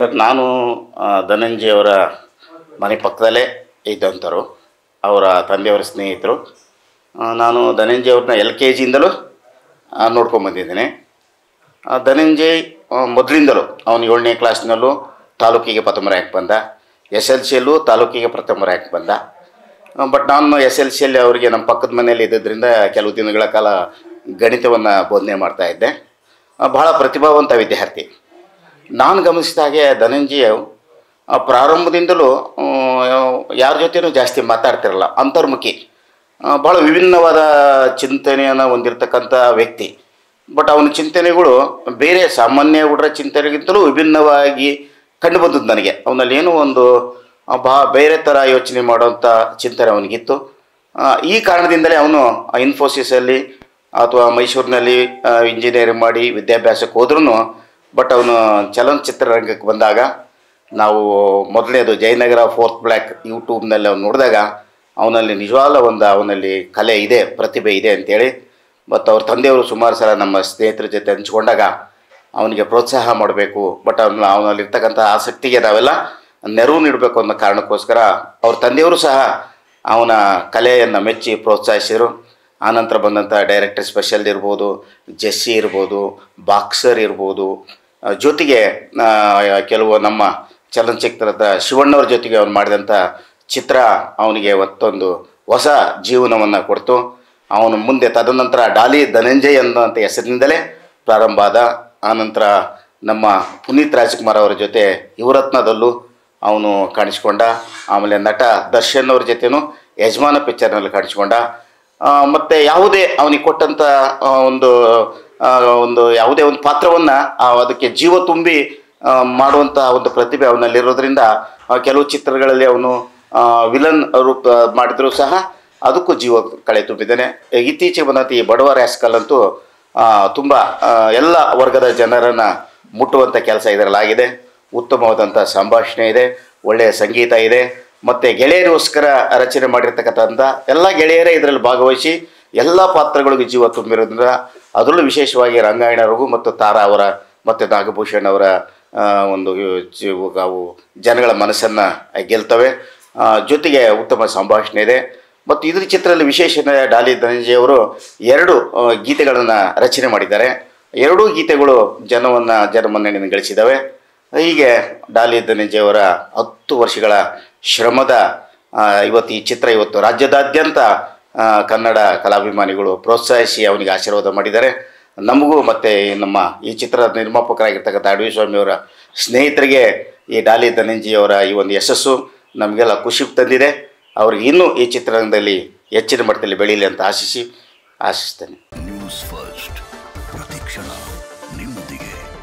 sir ನಾನು ಆ, ಧನಂಜಯ ಅವರ ಮನೆ ಪಕ್ಕದಲ್ಲೇ ಇದ್ದಂಥವ್ರು ಅವರ ತಂದೆಯವರ ಸ್ನೇಹಿತರು ಆ, ನಾನು ಧನಂಜಯ ಅವ್ರನ್ನ ಎಲ್ ಕೆ ಜಿಯಿಂದಲೂ ನೋಡ್ಕೊಂಬಂದಿದ್ದೇನೆ ಆ, ಧನಂಜಯ್ ಆ, ಮೊದಲಿಂದಲೂ ಅವನು ಏಳನೇ ಕ್ಲಾಸ್ನಲ್ಲೂ ತಾಲೂಕಿಗೆ ಪ್ರಥಮ ರ್ಯಾಂಕ್ ಬಂದ ಎಸ್ ಎಲ್ ಸಿಯಲ್ಲೂ ತಾಲೂಕಿಗೆ ಪ್ರಥಮ ರ್ಯಾಂಕ್ ಬಂದ ಬಟ್ ನಾನು ಎಸ್ ಎಲ್ ಸಿಯಲ್ಲಿ ಅವರಿಗೆ ನಮ್ಮ ಪಕ್ಕದ ಮನೆಯಲ್ಲಿ ಇದ್ದಿದ್ದರಿಂದ ಕೆಲವು ದಿನಗಳ ಕಾಲ ಗಣಿತವನ್ನು ಬೋಧನೆ ಮಾಡ್ತಾ ಇದ್ದೆ ಆ, ಬಹಳ ಪ್ರತಿಭಾವಂತ ವಿದ್ಯಾರ್ಥಿ ನಾನು ಗಮನಿಸಿದ ಹಾಗೆ ಧನಂಜಯ ಆ, ಪ್ರಾರಂಭದಿಂದಲೂ ಆ, ಯಾರ ಜೊತೆನೂ ಜಾಸ್ತಿ ಮಾತಾಡ್ತಿರಲ್ಲ ಅಂತರ್ಮುಖಿ ಆ, ಬಹಳ ವಿಭಿನ್ನವಾದ ಚಿಂತನೆಯನ್ನು ಹೊಂದಿರತಕ್ಕಂಥ ವ್ಯಕ್ತಿ ಬಟ್ ಅವನ ಚಿಂತನೆಗಳು ಬೇರೆ ಸಾಮಾನ್ಯ ಹುಡುಗರ ಚಿಂತನೆಗಿಂತಲೂ ವಿಭಿನ್ನವಾಗಿ ಕಂಡುಬಂದದ್ದು ನನಗೆ ಅವನಲ್ಲಿ ಏನೋ ಒಂದು ಆ, ಬಾ ಬೇರೆ ಥರ ಯೋಚನೆ ಮಾಡುವಂಥ ಚಿಂತನೆ ಅವನಿಗಿತ್ತು ಆ, ಈ ಕಾರಣದಿಂದಲೇ ಅವನು ಇನ್ಫೋಸಿಸಲ್ಲಿ ಅಥವಾ ಮೈಸೂರಿನಲ್ಲಿ ಇಂಜಿನಿಯರಿಂಗ್ ಮಾಡಿ ವಿದ್ಯಾಭ್ಯಾಸಕ್ಕೆ ಹೋದ್ರೂ ಬಟ್ ಅವನು ಚಲನಚಿತ್ರ ರಂಗಕ್ಕೆ ಬಂದಾಗ ನಾವು ಮೊದಲನೇದು ಜಯನಗರ ಫೋರ್ತ್ ಬ್ಲ್ಯಾಕ್ ಯೂಟ್ಯೂಬ್ನಲ್ಲಿ ಅವ್ನು ನೋಡಿದಾಗ ಅವನಲ್ಲಿ ನಿಜವಾದ ಒಂದು ಅವನಲ್ಲಿ ಕಲೆ ಇದೆ ಪ್ರತಿಭೆ ಇದೆ ಅಂತೇಳಿ ಮತ್ತು ಅವ್ರ ತಂದೆಯವರು ಸುಮಾರು ಸಲ ನಮ್ಮ ಸ್ನೇಹಿತರ ಜೊತೆ ಹಂಚ್ಕೊಂಡಾಗ ಅವನಿಗೆ ಪ್ರೋತ್ಸಾಹ ಮಾಡಬೇಕು ಬಟ್ ಅವನ ಅವನಲ್ಲಿರ್ತಕ್ಕಂಥ ಆಸಕ್ತಿಗೆ ನಾವೆಲ್ಲ ನೆರವು ನೀಡಬೇಕು ಅನ್ನೋ ಕಾರಣಕ್ಕೋಸ್ಕರ ಅವ್ರ ತಂದೆಯವರು ಸಹ ಅವನ ಕಲೆಯನ್ನು ಮೆಚ್ಚಿ ಪ್ರೋತ್ಸಾಹಿಸಿದರು ಆನಂತರ ಬಂದಂಥ ಡೈರೆಕ್ಟರ್ ಸ್ಪೆಷಲ್ ಇರ್ಬೋದು ಜೆಸ್ಸಿ ಇರ್ಬೋದು ಬಾಕ್ಸರ್ ಇರ್ಬೋದು ಆ, ಜೊತೆಗೆ ಆ, ಕೆಲವು ನಮ್ಮ ಚಲನಚಿತ್ರದ ಶಿವಣ್ಣವ್ರ ಜೊತೆಗೆ ಅವನು ಮಾಡಿದಂಥ ಚಿತ್ರ ಅವನಿಗೆ ಮತ್ತೊಂದು ಹೊಸ ಜೀವನವನ್ನು ಕೊಡ್ತು ಅವನು ಮುಂದೆ ತದನಂತರ ಡಾಲಿ ಧನಂಜಯ್ ಅನ್ನುವಂಥ ಹೆಸರಿನಿಂದಲೇ ಪ್ರಾರಂಭ ಆದ ಆನಂತರ ನಮ್ಮ ಪುನೀತ್ ರಾಜ್ಕುಮಾರ್ ಅವರ ಜೊತೆ ಯುವರತ್ನದಲ್ಲೂ ಅವನು ಕಾಣಿಸ್ಕೊಂಡ ಆಮೇಲೆ ನಟ ದರ್ಶನ್ ಅವ್ರ ಜೊತೆನೂ ಯಜಮಾನ ಪಿಕ್ಚರ್ನಲ್ಲಿ ಕಾಣಿಸ್ಕೊಂಡ ಆ, ಮತ್ತೆ ಯಾವುದೇ ಅವನಿಗೆ ಕೊಟ್ಟಂಥ ಆ, ಒಂದು ಆ, ಒಂದು ಯಾವುದೇ ಒಂದು ಪಾತ್ರವನ್ನು ಅದಕ್ಕೆ ಜೀವ ತುಂಬಿ ಆ, ಮಾಡುವಂಥ ಒಂದು ಪ್ರತಿಭೆ ಅವನಲ್ಲಿರೋದ್ರಿಂದ ಆ, ಕೆಲವು ಚಿತ್ರಗಳಲ್ಲಿ ಅವನು ವಿಲನ್ ರೂಪ ಮಾಡಿದರೂ ಸಹ ಅದಕ್ಕೂ ಜೀವ ಕಳೆ ತುಂಬಿದ್ದಾನೆ ಇತ್ತೀಚೆಗೆ ಬಂದಂಥ ಈ ಬಡವ ರ್ಯಾಸ್ಕಲ್ ಅಂತೂ ತುಂಬ ಎಲ್ಲ ವರ್ಗದ ಜನರನ್ನು ಮುಟ್ಟುವಂಥ ಕೆಲಸ ಇದರಲ್ಲಾಗಿದೆ ಉತ್ತಮವಾದಂಥ ಸಂಭಾಷಣೆ ಇದೆ ಒಳ್ಳೆಯ ಸಂಗೀತ ಇದೆ ಮತ್ತು ಗೆಳೆಯರಿಗೋಸ್ಕರ ರಚನೆ ಮಾಡಿರ್ತಕ್ಕಂಥ ಎಲ್ಲ ಗೆಳೆಯರೇ ಇದರಲ್ಲಿ ಭಾಗವಹಿಸಿ ಎಲ್ಲ ಪಾತ್ರಗಳಿಗೂ ಜೀವ ತುಂಬಿರೋದ್ರಿಂದ ಅದರಲ್ಲೂ ವಿಶೇಷವಾಗಿ ರಂಗಾಯಣ ರಘು ಮತ್ತು ತಾರಾ ಅವರ ಮತ್ತು ನಾಗಭೂಷಣ್ ಅವರ ಆ, ಒಂದು ಜೀವ ಅವು ಜನಗಳ ಮನಸ್ಸನ್ನು ಗೆಲ್ತವೆ ಆ, ಜೊತೆಗೆ ಉತ್ತಮ ಸಂಭಾಷಣೆ ಇದೆ ಮತ್ತು ಇದ್ರ ಚಿತ್ರದಲ್ಲಿ ವಿಶೇಷ ಡಾಲಿ ಧನಂಜಯ ಅವರು ಎರಡು ಗೀತೆಗಳನ್ನು ರಚನೆ ಮಾಡಿದ್ದಾರೆ ಎರಡೂ ಗೀತೆಗಳು ಜನವನ್ನು ಜನಮನ್ನಣೆಯನ್ನು ಗಳಿಸಿದ್ದಾವೆ ಹೀಗೆ ಡಾಲಿ ಧನಂಜಯ ಅವರ ಹತ್ತು ವರ್ಷಗಳ ಶ್ರಮದ ಆ, ಇವತ್ತು ಈ ಚಿತ್ರ ಇವತ್ತು ರಾಜ್ಯದಾದ್ಯಂತ ಆ, ಕನ್ನಡ ಕಲಾಭಿಮಾನಿಗಳು ಪ್ರೋತ್ಸಾಹಿಸಿ ಅವನಿಗೆ ಆಶೀರ್ವಾದ ಮಾಡಿದ್ದಾರೆ ನಮಗೂ ಮತ್ತು ನಮ್ಮ ಈ ಚಿತ್ರದ ನಿರ್ಮಾಪಕರಾಗಿರ್ತಕ್ಕಂಥ ಅಡವಿ ಸ್ವಾಮಿಯವರ ಸ್ನೇಹಿತರಿಗೆ ಈ ಡಾಲಿ ಧನಂಜಯ ಅವರ ಈ ಒಂದು ಯಶಸ್ಸು ನಮಗೆಲ್ಲ ಖುಷಿ ತಂದಿದೆ ಅವ್ರಿಗೆ ಇನ್ನೂ ಈ ಚಿತ್ರರಂಗದಲ್ಲಿ ಹೆಚ್ಚಿನ ಮಟ್ಟದಲ್ಲಿ ಬೆಳೀಲಿ ಅಂತ ಆಶಿಸಿ ಆಶಿಸ್ತೇನೆ ನ್ಯೂಸ್ ಫಸ್ಟ್ ಪ್ರತಿಕ್ಷಣ ನಿಮ್ಮೊಂದಿಗೆ